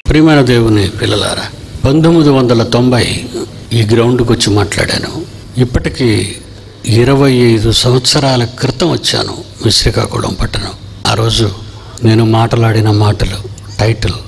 ప్రియమైన దేవుని పిల్లలారా పంతొమ్మిది వందల తొంభై ఈ గ్రౌండ్కి వచ్చి మాట్లాడాను ఇప్పటికీ ఇరవై ఐదు సంవత్సరాల క్రితం వచ్చాను మీ శ్రీకాకుళం పట్టణం ఆ రోజు నేను మాట్లాడిన మాటలు టైటిల్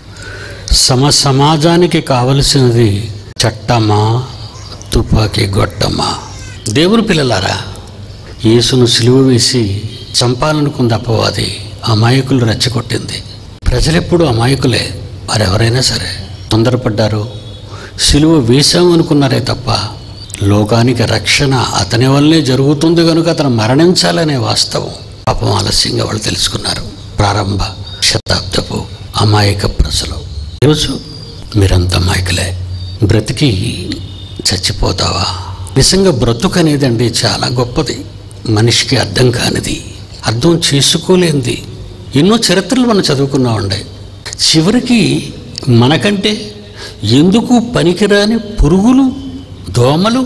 సమ సమాజానికి కావలసినది చట్టమా తుపాకీ గొట్టమా దేవుని పిల్లలారా యేసును సిలువ వేసి చంపాలనుకుంది అపవాది అమాయకులు రెచ్చగొట్టింది ప్రజలెప్పుడు అమాయకులే వారెవరైనా సరే తొందరపడ్డారు సిలువ వేశామనుకున్నారే తప్ప లోకానికి రక్షణ అతని వల్లే జరుగుతుంది కనుక అతను మరణించాలనే వాస్తవం పాపం ఆలస్యంగా వాళ్ళు తెలుసుకున్నారు ప్రారంభ శతాబ్దపు అమాయక ప్రజలు ఈరోజు మీరంత అమాయకులే బ్రతికి చచ్చిపోతావా నిజంగా బ్రతుకు అనేదండి చాలా గొప్పది మనిషికి అర్థం కానిది అర్థం చేసుకోలేనిది ఎన్నో చరిత్రలు మనం చదువుకున్నామండి చివరికి మనకంటే ఎందుకు పనికిరాని పురుగులు దోమలు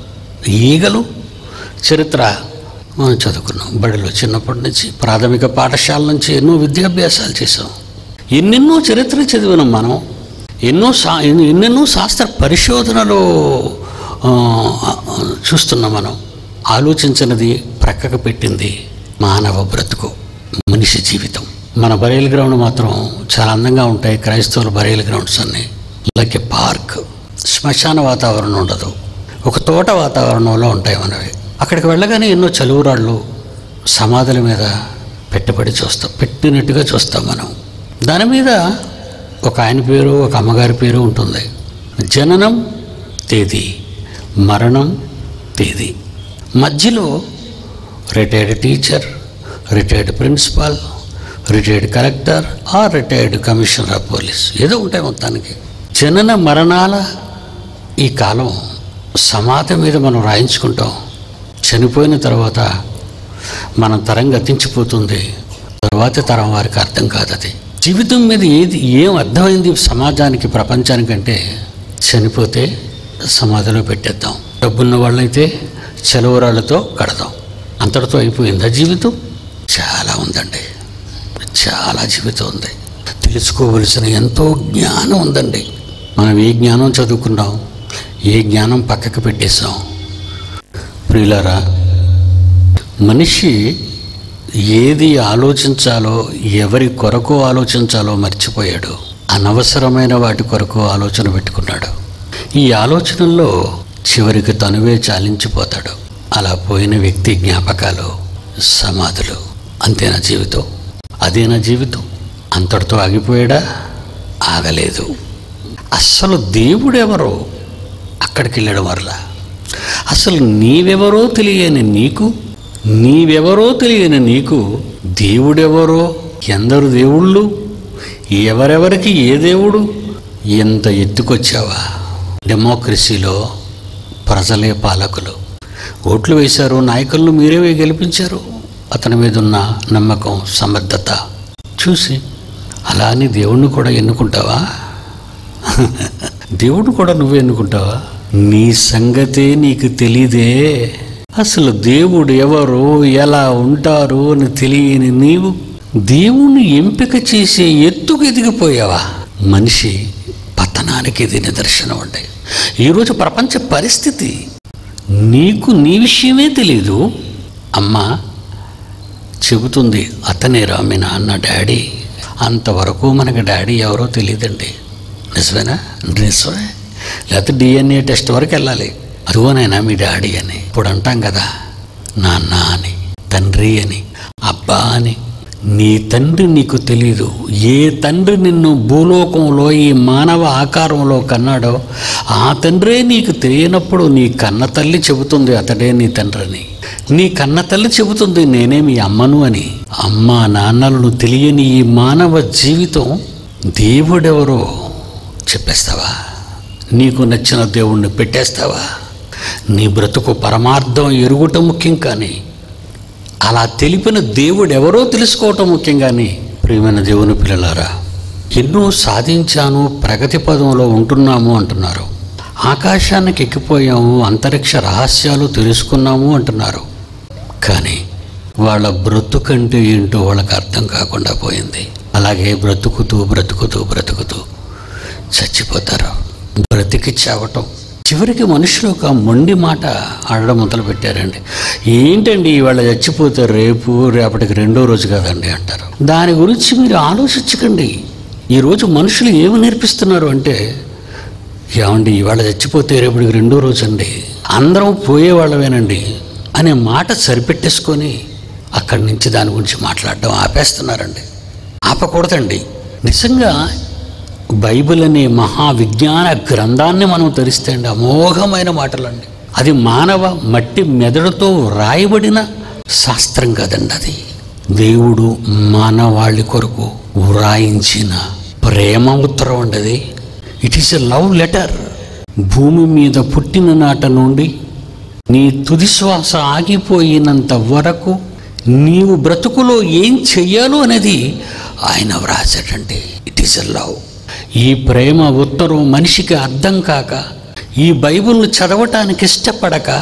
ఈగలు చరిత్ర మనం చదువుకున్నాం బడిలో చిన్నప్పటి నుంచి ప్రాథమిక పాఠశాల నుంచి ఎన్నో విద్యాభ్యాసాలు చేసాం ఎన్నెన్నో చరిత్ర చదివినాం మనం ఎన్నో శా ఎన్నెన్నో శాస్త్ర పరిశోధనలో ఆ, చూస్తున్నాం మనం ఆలోచించినది ప్రక్కకు పెట్టింది మానవ బ్రతుకు మనిషి జీవితం మన బరేల్ గ్రౌండ్ మాత్రం చాలా అందంగా ఉంటాయి క్రైస్తవుల బరేల్ గ్రౌండ్స్ అన్నీ లైక్ ఏ పార్క్ శ్మశాన వాతావరణం ఉండదు ఒక తోట వాతావరణంలో ఉంటాయి మనవి అక్కడికి వెళ్ళగానే ఎన్నో చలువురాళ్ళు సమాధుల మీద పెట్టబడి చూస్తాం పెట్టినట్టుగా చూస్తాం మనం దాని మీద ఒక ఆయన పేరు ఒక అమ్మగారి పేరు ఉంటుంది జననం తేదీ మరణం తేదీ మధ్యలో retired teacher retired principal retired collector or retired commissioner of police ఏదో ఉంటాయి మొత్తానికి జనన మరణాల ఈ కాలం సమాధి మీద మనం రాయించుకుంటాం చనిపోయిన తర్వాత మన తరం గతించిపోతుంది తర్వాతి తరం వారికి అర్థం కాదు అది జీవితం మీద ఏది ఏం అర్థమైంది సమాజానికి ప్రపంచానికంటే చనిపోతే సమాధిలో పెట్టేద్దాం డబ్బున్న వాళ్ళైతే చెలవరాళ్ళతో కడదాం అంతటితో అయిపోయిందా జీవితం చాలా ఉందండి చాలా జీవితం ఉంది తెలుసుకోవలసిన ఎంతో జ్ఞానం ఉందండి మనం ఏ జ్ఞానం చదువుకున్నాం ఏ జ్ఞానం పక్కకు పెట్టేశాం ప్రియులారా మనిషి ఏది ఆలోచించాలో ఎవరి కొరకు ఆలోచించాలో మర్చిపోయాడు అనవసరమైన వాటి కొరకు ఆలోచన పెట్టుకున్నాడు ఈ ఆలోచనల్లో చివరికి తనువే చాలించిపోతాడు అలా పోయిన వ్యక్తి జ్ఞాపకాలు సమాధులు అంతేనా జీవితం అదేనా జీవితం అంతటితో ఆగిపోయాడా ఆగలేదు అస్సలు దేవుడెవరో అక్కడికి వెళ్ళడం వల్ల అసలు నీవెవరో తెలియని నీకు నీవెవరో తెలియని నీకు దేవుడెవరో ఎందరు దేవుళ్ళు ఎవరెవరికి ఏ దేవుడు ఎంత ఎత్తుకొచ్చావా డెమోక్రసీలో ప్రజలే పాలకులు ఓట్లు వేశారు నాయకులను మీరే గెలిపించారు అతని మీద ఉన్న నమ్మకం సమర్థత చూసి అలా అని దేవుణ్ణి కూడా ఎన్నుకుంటావా దేవుడు కూడా నువ్వు ఎన్నుకుంటావా నీ సంగతే నీకు తెలీదే అసలు దేవుడు ఎవరు ఎలా ఉంటారు అని తెలియని నీవు దేవుణ్ణి ఎంపిక చేసే ఎత్తుకు ఎదిగిపోయావా మనిషి పతనానికి ఇది నిదర్శనం అండి ఈరోజు ప్రపంచ పరిస్థితి నీకు నీ విషయమే తెలీదు అమ్మ చెబుతుంది అతనే రా మీ నాన్న డాడీ అంతవరకు మనకి డాడీ ఎవరో తెలియదండి నిజమేనా నిజమే లేకపోతే డిఎన్ఏ టెస్ట్ వరకు వెళ్ళాలి అదిగోనైనా మీ డాడీ అని ఇప్పుడు అంటాం కదా నాన్న అని తండ్రి అని అబ్బా అని నీ తండ్రి నీకు తెలీదు ఏ తండ్రి నిన్ను భూలోకంలో ఈ మానవ ఆకారంలో కన్నాడో ఆ తండ్రే నీకు తెలియనప్పుడు నీ కన్న తల్లి చెబుతుంది అతడే నీ తండ్రిని నీ కన్న తల్లి చెబుతుంది నేనే మీ అమ్మను అని అమ్మ నాన్నలను తెలియని ఈ మానవ జీవితం దేవుడెవరో చెప్పేస్తావా నీకు నచ్చిన దేవుణ్ణి పెట్టేస్తావా నీ బ్రతుకు పరమార్థం ఎరుగుట ముఖ్యం కానీ అలా తెలిపిన దేవుడు ఎవరో తెలుసుకోవటం ముఖ్యం కానీ ప్రియమైన దేవుని పిల్లలారా ఎన్నో సాధించాను ప్రగతి పదంలో ఉంటున్నాము అంటున్నారు ఆకాశానికి ఎక్కిపోయాము అంతరిక్ష రహస్యాలు తెలుసుకున్నాము అంటున్నారు కానీ వాళ్ళ బ్రతుకంటే ఏంటో వాళ్ళకి అర్థం కాకుండా పోయింది అలాగే బ్రతుకుతూ బ్రతుకుతూ బ్రతుకుతూ చచ్చిపోతారు బ్రతికి చావటం చివరికి మనుషులు ఒక మొండి మాట ఆడడం మొదలు పెట్టారండి ఏంటండి ఇవాళ చచ్చిపోతే రేపు రేపటికి రెండో రోజు కదండి అంటారు దాని గురించి మీరు ఆలోచించకండి ఈరోజు మనుషులు ఏమి నేర్పిస్తున్నారు అంటే ఏమండి ఇవాళ చచ్చిపోతే రేపటికి రెండో రోజు అండి అందరం పోయేవాళ్ళమేనండి అనే మాట సరిపెట్టేసుకొని అక్కడి నుంచి దాని గురించి మాట్లాడడం ఆపేస్తున్నారండి ఆపకూడదండి నిజంగా బైబిల్ అనే మహావిజ్ఞాన గ్రంథాన్ని మనం తెరిస్తే అండి అమోఘమైన మాటలండి అది మానవ మట్టి మెదడుతో వ్రాయబడిన శాస్త్రం కదండి అది దేవుడు మానవాళి కొరకు వ్రాయించిన ప్రేమ ఉత్తరం అండి అది it is a love letter భూమి మీద పుట్టిన నాట నుండి నీ తుది శ్వాస ఆగిపోయినంత వరకు నీవు బ్రతుకులో ఏం చెయ్యాలో అనేది ఆయన వ్రాసాడండి ఇట్ ఈస్ ఎ లవ్ ఈ ప్రేమ ఉత్తరం మనిషికి అర్థం కాక ఈ బైబిల్ను చదవటానికి ఇష్టపడక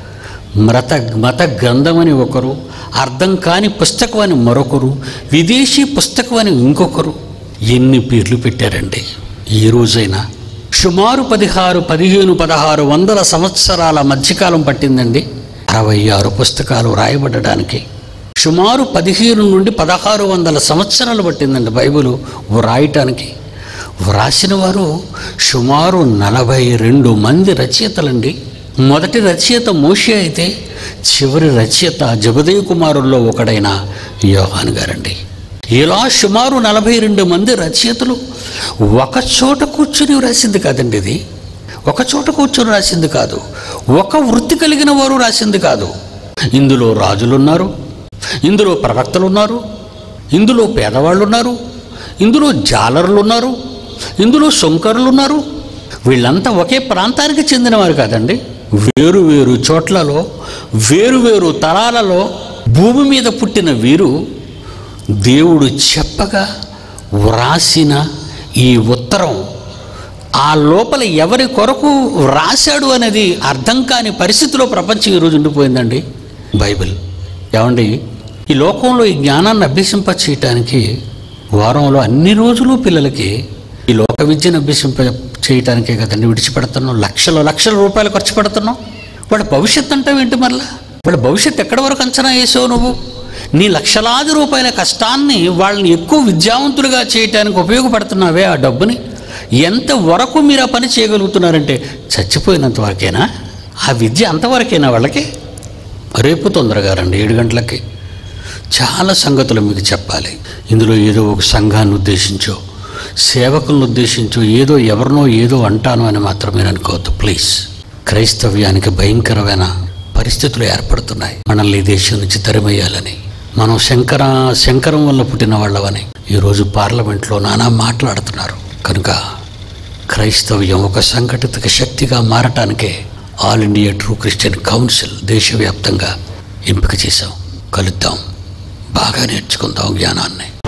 మత మత గ్రంథమని ఒకరు అర్థం కాని పుస్తకం అని మరొకరు విదేశీ పుస్తకం అని ఇంకొకరు ఎన్ని పేర్లు పెట్టారండి ఈ రోజైనా సుమారు పదిహారు పదిహేను పదహారు వందల సంవత్సరాల మధ్యకాలం పట్టిందండి అరవై ఆరు పుస్తకాలు రాయబడడానికి సుమారు పదిహేను నుండి పదహారు వందల సంవత్సరాలు పట్టిందండి బైబిల్ వ్రాయటానికి వ్రాసిన వారు సుమారు నలభై రెండు మంది రచయితలండి మొదటి రచయిత మోషే అయితే చివరి రచయిత జబదయ్య కుమారుల్లో ఒకడైన యోహాన్ గారండి ఇలా సుమారు నలభై రెండు మంది రచయితలు ఒక చోట కూర్చుని రాసింది కాదండి ఇది ఒక చోట కూర్చొని రాసింది కాదు ఒక వృత్తి కలిగిన వారు రాసింది కాదు ఇందులో రాజులు ఉన్నారు ఇందులో ప్రవక్తలు ఉన్నారు ఇందులో పేదవాళ్ళు ఉన్నారు ఇందులో జాలరులు ఉన్నారు ఇందులో సొంకరులు ఉన్నారు వీళ్ళంతా ఒకే ప్రాంతానికి చెందినవారు కాదండి వేరు వేరు చోట్లలో వేరు వేరు తరాలలో భూమి మీద పుట్టిన వీరు దేవుడు చెప్పగా వ్రాసిన ఈ ఉత్తరం ఆ లోపల ఎవరి కొరకు వ్రాశాడు అనేది అర్థం కాని పరిస్థితిలో ప్రపంచం ఈరోజు ఉండిపోయిందండి బైబిల్ ఏమండి ఈ లోకంలో ఈ జ్ఞానాన్ని అభ్యసింప చేయటానికి వారంలో అన్ని రోజులు పిల్లలకి ఈ లోక విద్యను అభ్యసింప చేయటానికే కదండి విడిచిపెడుతున్నాం లక్షల లక్షల రూపాయలు ఖర్చు పెడుతున్నాం వాడి భవిష్యత్ అంటే ఏంటి మరలా వాడి భవిష్యత్ ఎక్కడి వరకు అంచనా వేసావు నువ్వు నీ లక్షలాది రూపాయల కష్టాన్ని వాళ్ళని ఎక్కువ విద్యావంతులుగా చేయటానికి ఉపయోగపడుతున్నావే ఆ డబ్బుని ఎంత వరకు మీరు ఆ పని చేయగలుగుతున్నారంటే చచ్చిపోయినంత వరకేనా ఆ విద్య అంతవరకేనా వాళ్ళకి రేపు తొందరగా రండి ఏడు గంటలకి చాలా సంగతులు మీకు చెప్పాలి ఇందులో ఏదో ఒక సంఘాన్ని ఉద్దేశించో సేవకులను ఉద్దేశించో ఏదో ఎవరినో ఏదో అంటాను అని మాత్రం మీరు అనుకోవద్దు ప్లీజ్ క్రైస్తవ్యానికి భయంకరమైన పరిస్థితులు ఏర్పడుతున్నాయి మనల్ని ఈ దేశం నుంచి తరిమేయాలని మనం శంకర శంకరం వల్ల పుట్టిన వాళ్ళవని ఈరోజు పార్లమెంట్లో నానా మాట్లాడుతున్నారు కనుక క్రైస్తవ్యం ఒక సంఘటిత శక్తిగా మారటానికే all India true Christian council దేశవ్యాప్తంగా ఎంపిక చేశాం కలుద్దాం బాగా నేర్చుకుందాం జ్ఞానాన్ని